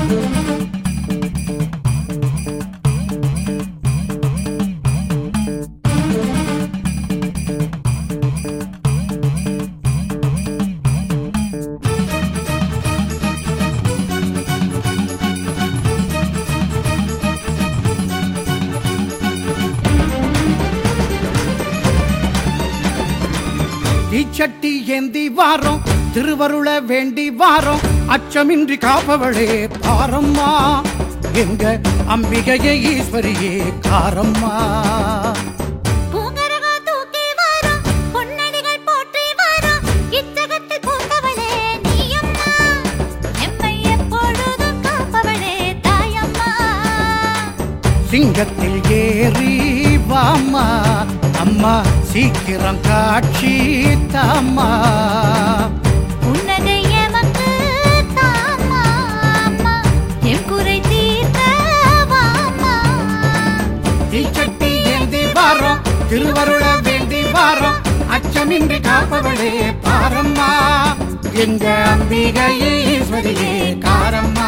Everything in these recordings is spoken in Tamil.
தீச்சட்டி ஏந்தி வாரோம் திருவருள வேண்டி வாரோம் அச்சமின்றி காப்பவளே பாரம்மா எங்க அம்பிகையே ஈஸ்வரியே காரம்மா பூங்கரகம் தூக்கி வாரா, பொன்னடிகள் போற்றி வாரா, இச்சகத்தில் பூத்தவளே நீயம்மா. எம்மை எப்பொழுதும் காப்பவளே தாயம்மா. சிங்கத்தில் ஏறி வாம்மா அம்மா சீக்கிரம் காட்சி தாம்மா புன்னகை எமக்கு தாம்மா, அம்மா. எம் குறை தீர்க்க வாம்மா. தீச்சட்டி ஏந்தி வாரோம் திருவருள வேண்டி வாரோம் அச்சமின்றி காப்பவளே பாரம்மா எங்க அம்பிகையே ஈஸ்வரியே காரம்மா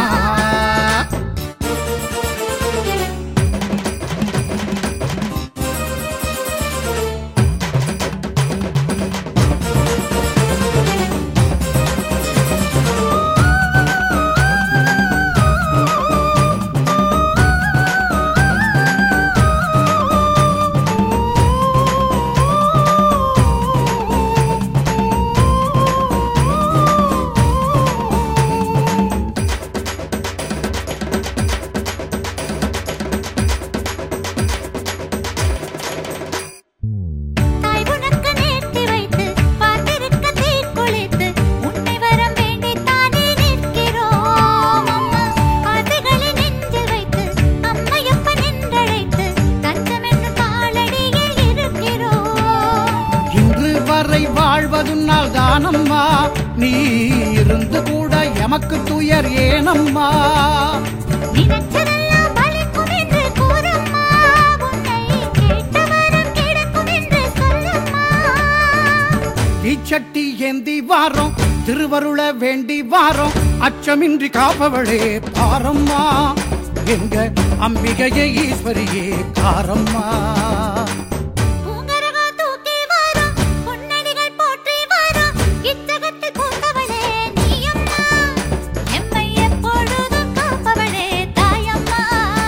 தாய் உனக்கு நேர்த்தி வைத்து, பார்த்திருக்க தீக்குளித்து, உன்னை வரம் வேண்டி தானே நிற்கிறோம் அம்மா. ஆசைகளை நெஞ்சில் வைத்து, அம்மையப்பன் என்றழைத்து, தஞ்சமென்னும் காலடியில் இருக்கிறோம். இன்று வரை வாழ்வதுன்னால் தானம்மா நீ இருந்து கூட எமக்கு துயர் ஏனம்மா நினைச்சதெல்லாம் பலிக்கும் என்று கூறம்மா. உன்னை கேட்ட வரம் கிடைக்கும் என்று சொல்லம்மா. தீச்சட்டி ஏந்தி வாரோம் திருவருள வேண்டி வாரோம் அச்சமின்றி காப்பவளே பாரம்மா எங்க அம்பிகையே ஈஸ்வரியே காரம்மா பூங்கரகம் தூக்கி வாரா, பொன்னடிகள் போற்றி வாரா, இச்சகத்தில் பூத்தவளே நீயம்மா. எம்மை எப்பொழுதும் காப்பவளே தாயம்மா.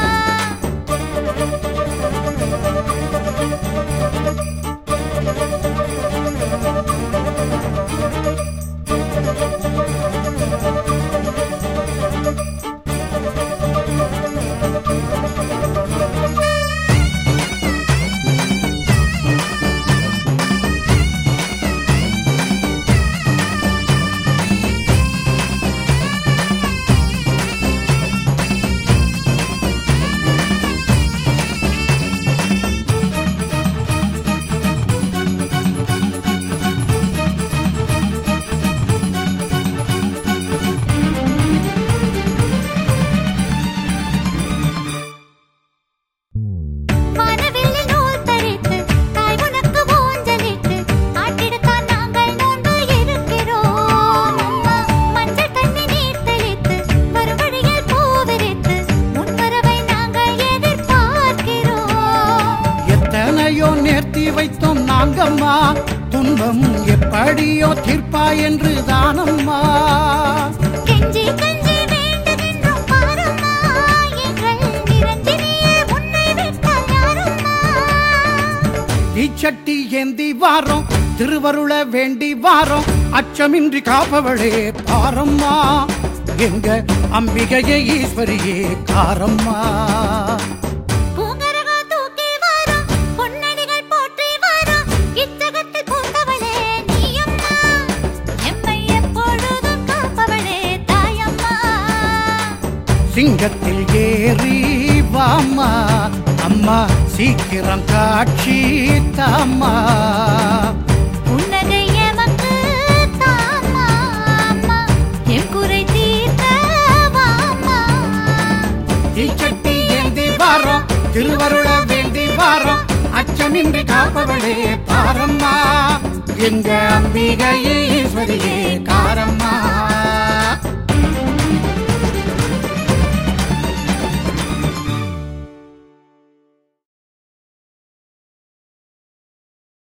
வானவில்லில் நூல் தரித்து, தாய் உனக்கு ஊஞ்சலிட்டு, ஆட்டிடத்தான் நாங்கள் நோன்பு இருக்கிறோம் அம்மா. மஞ்சள் தண்ணி நீர் தெளித்து, வரும் வழியில் பூ விரித்து, உன் வரவை நாங்கள் எதிர்பார்க்கிறோம். எத்தனையோ நேர்த்தி வைத்தோம் நாங்கம்மா துன்பம் எப்படியோ தீர்ப்பா என்று தானம்மா கெஞ்சி கெஞ்சி வேண்டுகின்றோம் பாரம்மா, எங்கள் நிரஞ்சனியே உன்னை விட்டால் யாரம்மா? தீச்சட்டி ஏந்தி வாரோம் திருவருள வேண்டி வாரோம் அச்சமின்றி காப்பவளே பாரம்மா எங்க அம்பிகையே ஈஸ்வரியே காரம்மா பூங்கரகம் தூக்கி வாரா, பொன்னடிகள் போற்றி வாரா, இச்சகத்தில் பூத்தவளே நீயம்மா. எம்மை எப்பொழுதும் காப்பவளே தாயம்மா. சிங்கத்தில் ஏறி வாம்மா அம்மா சீக்கிரம் காட்சி தாம்மா புன்னகை எமக்கு தாம்மா, அம்மா. எம் குறை தீர்க்க வாம்மா. தீச்சட்டி ஏந்தி வாரோம் திருவருள வேண்டி வாரோம் அச்சமின்றி காப்பவளே பாரம்மா எங்க அம்பிகையே ஈஸ்வரியே காரம்மா